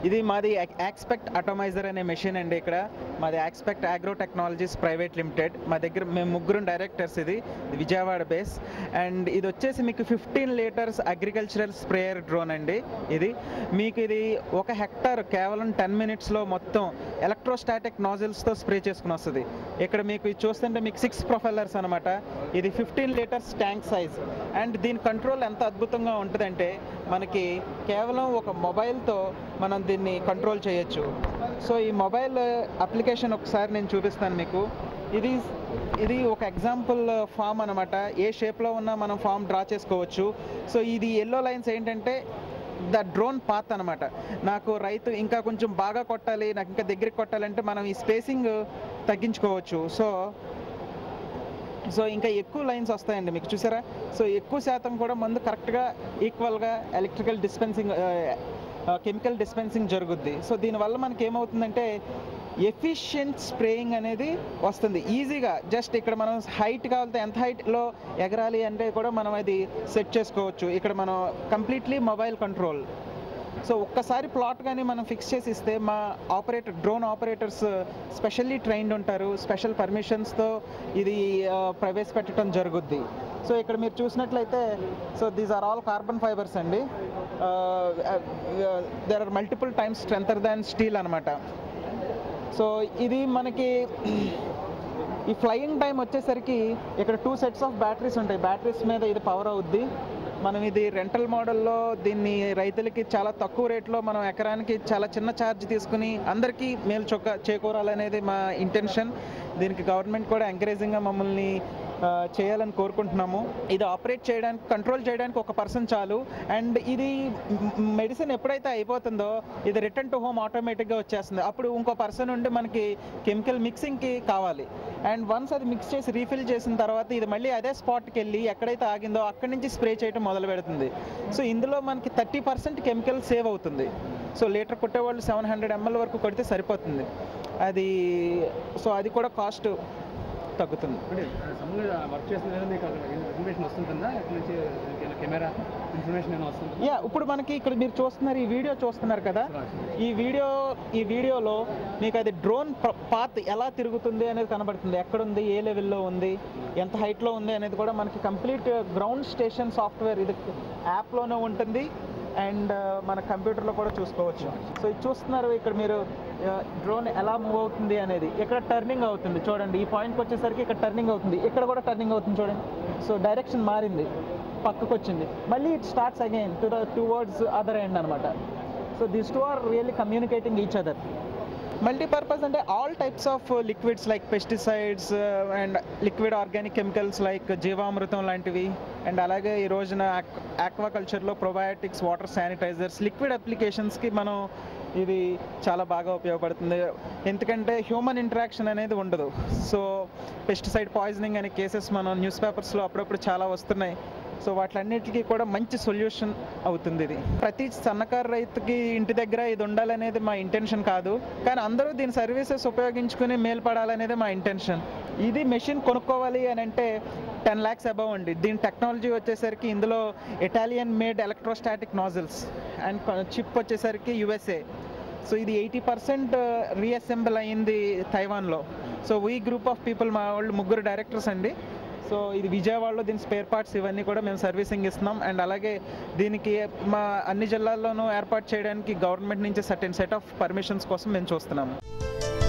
ఇది మాది యాక్స్పెక్ట్ అటోమైజర్ అనే మెషిన్ అండి ఇక్కడ మాది Aspect agro technologies private limited మా దగ్గర మేము ముగ్గురు డైరెక్టర్స్ ఇది ఇది విజయవాడ బేస్ అండ్ ఇది వచ్చేసి మీకు fifteen litres agricultural sprayer drone అండి ఇది మీకు ఇది ఒక హెక్టార్ కేవలం టెన్ మినిట్స్లో మొత్తం ఎలక్ట్రోస్టాటిక్ నాజిల్స్తో స్ప్రే చేసుకుని వస్తుంది ఇక్కడ మీకు ఇది చూస్తుంటే మీకు సిక్స్ ప్రొఫైలర్స్ అనమాట ఇది fifteen litres tank size and దీని కంట్రోల్ ఎంత అద్భుతంగా ఉంటుందంటే మనకి కేవలం ఒక మొబైల్తో మనం దీన్ని కంట్రోల్ చేయొచ్చు సో ఈ మొబైల్ అప్లికేషన్ ఒకసారి నేను చూపిస్తాను మీకు ఇది ఇది ఒక ఎగ్జాంపుల్ ఫామ్ అనమాట ఏ షేప్లో ఉన్నా మనం ఫామ్ డ్రా చేసుకోవచ్చు సో ఇది ఎల్లో లైన్స్ ఏంటంటే ద డ్రోన్ పాత్ అనమాట నాకు రైతు ఇంకా కొంచెం బాగా కొట్టాలి నాకు ఇంకా దగ్గరికి కొట్టాలంటే మనం ఈ స్పేసింగ్ తగ్గించుకోవచ్చు సో సో ఇంకా ఎక్కువ లైన్స్ వస్తాయండి మీకు చూసారా సో ఎక్కువ శాతం కూడా మందు కరెక్ట్గా ఈక్వల్గా ఎలక్ట్రికల్ డిస్పెన్సింగ్ కెమికల్ డిస్పెన్సింగ్ జరుగుద్ది సో దీనివల్ల మనకి ఏమవుతుందంటే ఎఫిషియెంట్ స్ప్రేయింగ్ అనేది వస్తుంది ఈజీగా జస్ట్ ఇక్కడ మనం హైట్ కావాలంటే ఎంత హైట్లో ఎగరాలి అంటే కూడా మనం అది సెట్ చేసుకోవచ్చు ఇక్కడ మనం కంప్లీట్లీ మొబైల్ కంట్రోల్ సో ఒక్కసారి ప్లాట్ కానీ మనం ఫిక్స్ చేసి ఇస్తే మా operator drone operators specially trained ఉంటారు స్పెషల్ పర్మిషన్స్తో ఇది ఆ, ప్రవేశపెట్టడం జరుగుద్ది సో ఇక్కడ మీరు చూసినట్లయితే so these are all carbon fibres అండి there are multiple times stronger than steel అనమాట సో ఇది మనకి ఈ ఫ్లయింగ్ టైం వచ్చేసరికి ఇక్కడ టూ సెట్స్ ఆఫ్ బ్యాటరీస్ ఉంటాయి బ్యాటరీస్ మీద ఇది పవర్ అవుద్ది మనం ఇది రెంటల్ మోడల్లో దీన్ని రైతులకి చాలా తక్కువ రేట్లో మనం ఎకరానికి చాలా చిన్న ఛార్జ్ తీసుకుని అందరికీ మేలు చొక్క చేకూరాలనేది మా ఇంటెన్షన్ దీనికి గవర్నమెంట్ కూడా ఎంకరేజింగ్గా మమ్మల్ని ఆ, చేయాలని కోరుకుంటున్నాము ఇది ఆపరేట్ చేయడానికి కంట్రోల్ చేయడానికి ఒక పర్సన్ చాలు అండ్ ఇది మెడిసిన్ ఎప్పుడైతే అయిపోతుందో ఇది రిటర్న్ టు హోమ్ ఆటోమేటిక్గా వచ్చేస్తుంది అప్పుడు ఇంకో పర్సన్ ఉండి మనకి కెమికల్ మిక్సింగ్కి కావాలి అండ్ వన్స్ అది మిక్స్ చేసి రీఫిల్ చేసిన తర్వాత ఇది మళ్ళీ అదే స్పాట్కి వెళ్ళి ఎక్కడైతే ఆగిందో అక్కడి నుంచి స్ప్రే చేయడం మొదలు పెడుతుంది సో ఇందులో మనకి థర్టీ పర్సెంట్ కెమికల్ సేవ్ అవుతుంది సో లీటర్ కొట్టేవాళ్ళు సెవెన్ హండ్రెడ్ ఎంఎల్ వరకు కొడితే సరిపోతుంది అది సో అది కూడా కాస్ట్ తగ్గుతుంది అంటే సమ్ముగా వర్క్ చేసిన మీకు ఇన్ఫర్మేషన్ వస్తుంటుందా ఎక్కడి నుంచి కెమెరా ఇన్ఫర్మేషన్ ఏమైనా వస్తుందా యా ఇప్పుడు మనకి ఇక్కడ మీరు చూస్తున్నారు ఈ వీడియో చూస్తున్నారు కదా ఈ వీడియో ఈ వీడియోలో మీకు అది డ్రోన్ పాత్ ఎలా తిరుగుతుంది అనేది కనబడుతుంది ఎక్కడుంది ఏ లెవెల్లో ఉంది ఎంత హైట్లో ఉంది అనేది కూడా మనకి కంప్లీట్ గ్రౌండ్ స్టేషన్ సాఫ్ట్వేర్ ఇది యాప్లోనే ఉంటుంది అండ్ మన కంప్యూటర్లో కూడా చూసుకోవచ్చు సో ఇది చూస్తున్నారు ఇక్కడ మీరు డ్రోన్ ఎలా మూవ్ అవుతుంది అనేది ఇక్కడ టర్నింగ్ అవుతుంది చూడండి ఈ పాయింట్కి వచ్చేసరికి ఇక్కడ టర్నింగ్ అవుతుంది ఇక్కడ కూడా టర్నింగ్ అవుతుంది చూడండి సో డైరెక్షన్ మారింది పక్కకు వచ్చింది మళ్ళీ it starts again to the towards other end అనమాట so these two are really communicating each other multipurpose అంటే all types of liquids like pesticides and liquid organic chemicals like జీవామృతం లాంటివి అండ్ అలాగే ఈ రోజున ఆక్వాకల్చర్లో ప్రొబయాటిక్స్ వాటర్ శానిటైజర్స్ లిక్విడ్ అప్లికేషన్స్కి మనం ఇది చాలా బాగా ఉపయోగపడుతుంది ఎందుకంటే హ్యూమన్ ఇంటరాక్షన్ అనేది ఉండదు సో పెస్టిసైడ్ పాయిజనింగ్ అనే కేసెస్ మనం న్యూస్ పేపర్స్లో అప్పుడప్పుడు చాలా వస్తున్నాయి సో వాటిలన్నిటికీ కూడా మంచి సొల్యూషన్ అవుతుంది ఇది ప్రతి సన్నకారు రైతుకి ఇంటి దగ్గర ఇది ఉండాలనేది మా ఇంటెన్షన్ కాదు కానీ అందరూ దీని సర్వీసెస్ ఉపయోగించుకుని మేల్పడాలనేది మా ఇంటెన్షన్ ఇది మెషిన్ కొనుక్కోవాలి అని అంటే టెన్ ల్యాక్స్ అబవ్ అండి దీని టెక్నాలజీ వచ్చేసరికి ఇందులో Italian made electrostatic nozzles and chip వచ్చేసరికి యుఎస్ఏ సో ఇది ఎయిటీ పర్సెంట్ రీఅసెంబుల్ అయింది తైవాన్లో so we group of people మా వాళ్ళు ముగ్గురు డైరెక్టర్స్ అండి సో ఇది విజయవాడలో దీని స్పేర్ పార్ట్స్ ఇవన్నీ కూడా మేము సర్వీసింగ్ ఇస్తున్నాం అండ్ అలాగే దీనికి మా అన్ని జిల్లాల్లోనూ ఏర్పాటు చేయడానికి గవర్నమెంట్ నుంచి సర్టెన్ సెట్ ఆఫ్ పర్మిషన్స్ కోసం మేము చూస్తున్నాము